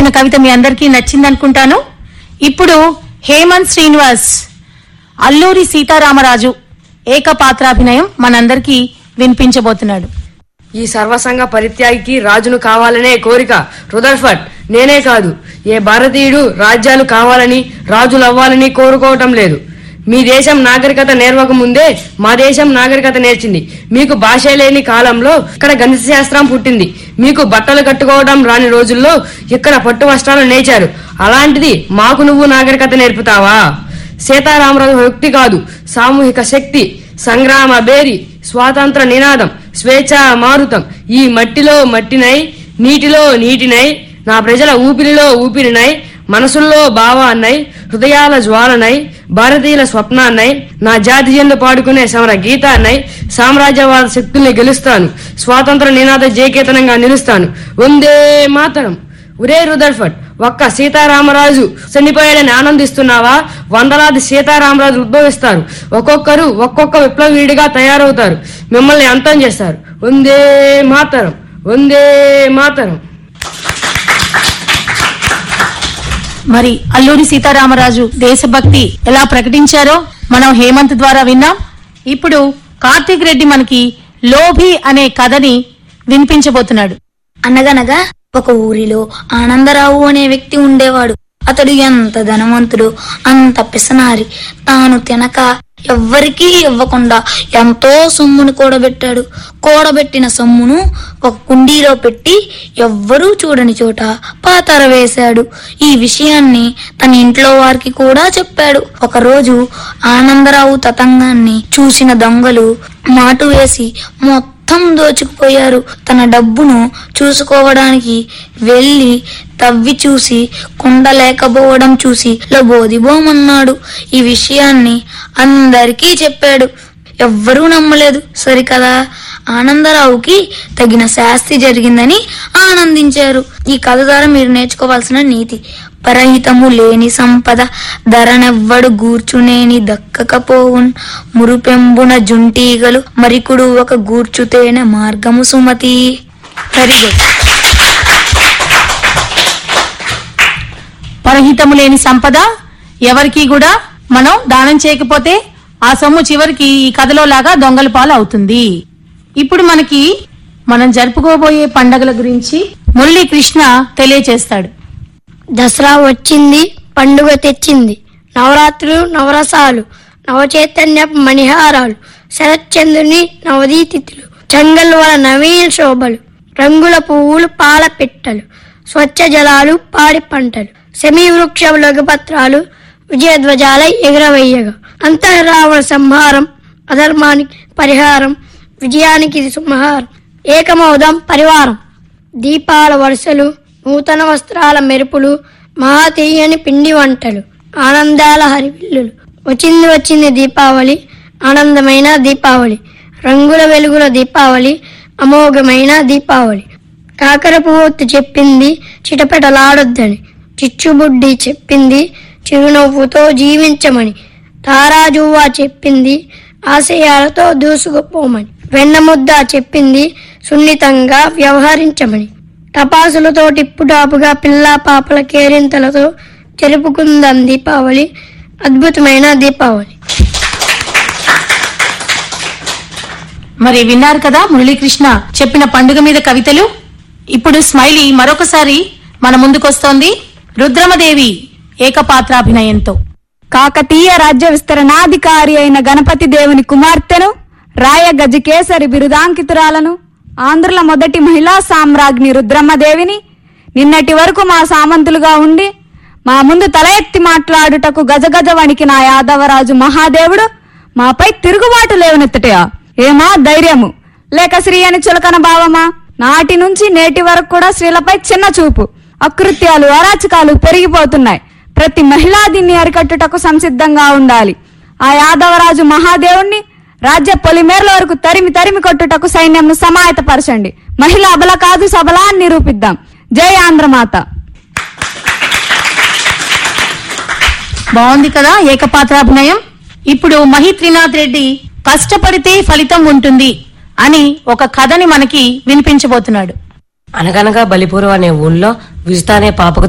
కవిత మీ అందరికీ నచ్చిందనుకుంటాను ఇప్పుడు హేమంత్ శ్రీనివాస్ అల్లూరి సీతారామరాజు ఏకపాత్రాభినయం మనందరికీ వినిపించబోతున్నాడు ఈ సర్వసంగ పరిత్యాగికి రాజును కావాలనే కోరిక రుదర్ఫర్డ్ నేనే కాదు ఏ భారతీయుడు రాజ్యాలు కావాలని రాజులు అవ్వాలని కోరుకోవటం లేదు మీ దేశం నాగరికత నేర్వక ముందే మా దేశం నాగరికత నేర్చింది మీకు భాష లేని కాలంలో ఇక్కడ గణిత శాస్త్రం పుట్టింది మీకు బట్టలు కట్టుకోవడం రాని రోజుల్లో ఇక్కడ పట్టు వస్త్రాలు నేర్చారు అలాంటిది మాకు నువ్వు నాగరికత నేర్పుతావా సీతారామరాజు వ్యక్తి కాదు సామూహిక శక్తి సంగ్రామ బేరి స్వాతంత్ర నినాదం స్వేచ్ఛ మారుతం ఈ మట్టిలో మట్టినై నీటిలో నీటినై నా ప్రజల ఊపిరిలో ఊపిరినై మనసుల్లో భావాన్నై హృదయాల జ్వాలనై భారతీయుల స్వప్నాన్నై నా జాతి జన్లు పాడుకునే సమర గీతాన్నై సామ్రాజ్యవాద శక్తుల్ని గెలుస్తాను స్వాతంత్ర నినాద జయకేతనంగా నిలుస్తాను వందే మాతరం ఒరే రుదర్ఫర్డ్ ఒక్క సీతారామరాజు చనిపోయాడని ఆనందిస్తున్నావా వందలాది సీతారామరాజు ఉద్భవిస్తారు ఒక్కొక్కరు ఒక్కొక్క విప్లవీడిగా తయారవుతారు మిమ్మల్ని అంతం చేస్తారు వందే మాతరం వందే మాతరం మరి అల్లూరి సీతారామరాజు దేశభక్తి ఎలా ప్రకటించారో మనం హేమంత్ ద్వారా విన్నాం ఇప్పుడు కార్తీక్ రెడ్డి మనకి లోభి అనే కథని వినిపించబోతున్నాడు అనగనగా ఒక ఊరిలో ఆనందరావు అనే వ్యక్తి ఉండేవాడు అతడు ఎంత ధనవంతుడు అంత పిసనారి తాను తినక ఎవ్వరికీ ఇవ్వకుండా ఎంతో సొమ్మును కూడబెట్టాడు కూడబెట్టిన సొమ్మును ఒక కుండీలో పెట్టి ఎవ్వరూ చూడని చోట పాతర వేశాడు ఈ విషయాన్ని తన ఇంట్లో వారికి కూడా చెప్పాడు ఒకరోజు ఆనందరావు తతంగాన్ని చూసిన దొంగలు మాటు వేసి మొత్తం దోచుకుపోయారు తన డబ్బును చూసుకోవడానికి వెళ్ళి తవ్వి చూసి కుండ లేకపోవడం చూసి లబోదిబోమన్నాడు ఈ విషయాన్ని అందరికీ చెప్పాడు ఎవ్వరూ నమ్మలేదు సరికదా ఆనందరావుకి తగిన శాస్తి జరిగిందని ఆనందించారు ఈ కథ ద్వారా మీరు నేర్చుకోవాల్సిన నీతి పరహితము లేని సంపద ధరనెవ్వడు గూర్చునేని దక్కకపోవున్ మురుపెంబున జుంటీగలు మరికుడు ఒక గూర్చుతేనే మార్గము సుమతి వెరీ గుడ్ పరహితము లేని సంపద ఎవరికి కూడా మనం దానం చేయకపోతే ఆ సొమ్ము చివరికి ఈ కథలో లాగా దొంగల పాలు అవుతుంది ఇప్పుడు మనకి మనం జరుపుకోబోయే పండగల గురించి మురళీ కృష్ణ తెలియచేస్తాడు దసరా వచ్చింది పండుగ తెచ్చింది నవరాత్రులు నవరసాలు నవచైతన్య మణిహారాలు శరత్చంద్రుని నవదీతిథులు జంగల్ వల నవీన శోభలు రంగుల పువ్వులు పాల పిట్టలు స్వచ్ఛ జలాలు పాడి పంటలు సెమీ వృక్ష లఘుపత్రాలు విజయధ్వజాల ఎగురవయ్యగా అంతరావణ సంహారం అధర్మానికి పరిహారం విజయానికి ఇది సంహారం ఏకమౌదం పరివారం దీపాల వరుసలు నూతన వస్త్రాల మెరుపులు మహా తీయని పిండి వంటలు ఆనందాల హరివిల్లులు వచ్చింది వచ్చింది దీపావళి ఆనందమైన దీపావళి రంగుల వెలుగుల దీపావళి అమోఘమైన దీపావళి కాకర పువ్వొత్తు చెప్పింది చిటపెటలాడొద్దని చిచ్చుబుడ్డి చెప్పింది చిరునవ్వుతో జీవించమని తారాజువ్వా చెప్పింది ఆశయాలతో దూసుకుపోమని వెన్నముద్ద చెప్పింది సున్నితంగా వ్యవహరించమని టపాసులతో టిప్పుటాపుగా పిల్ల పాపల కేరింతలతో జరుపుకుందాం దీపావళి అద్భుతమైన దీపావళి మరి విన్నారు కదా మురళీకృష్ణ చెప్పిన పండుగ మీద కవితలు ఇప్పుడు స్మైలీ మరొకసారి మన ముందుకొస్తోంది రుద్రమదేవి ఏకపాత్రాభినయంతో కాకతీయ రాజ్య విస్తరణాధికారి అయిన గణపతి దేవుని కుమార్తెను రాయ గజకేసరి బిరుదాంకితురాలను ఆంధ్రుల మొదటి మహిళా సామ్రాజ్ఞి రుద్రమ్మదేవిని నిన్నటి వరకు మా సామంతులుగా ఉండి మా ముందు తల ఎత్తి మాట్లాడుటకు గజగజ వణికిన ఆ యాదవరాజు మహాదేవుడు మాపై తిరుగుబాటు లేవనెత్తటయా ఏమా ధైర్యము లేక శ్రీ అని చులకన భావమా నాటి నుంచి నేటి వరకు కూడా స్త్రీలపై చిన్న చూపు అకృత్యాలు అరాచకాలు పెరిగిపోతున్నాయి ప్రతి మహిళా దీన్ని అరికట్టుటకు సంసిద్ధంగా ఉండాలి ఆ యాదవరాజు మహాదేవుణ్ణి రాజ్య పొలిమేర్ల వరకు తరిమి తరిమి కొట్టుటకు సైన్యంను సమాయత్తపరచండి మహిళ అబల కాదు సబలా అని నిరూపిద్దాం జై ఆంధ్రమాత బాగుంది కదా ఏకపాత్రాభినయం ఇప్పుడు మహి త్రినాథ్ రెడ్డి కష్టపడితే ఫలితం ఉంటుంది అని ఒక కథని మనకి వినిపించబోతున్నాడు అనగనగా బలిపురం అనే ఊళ్ళో విజిత అనే పాపకు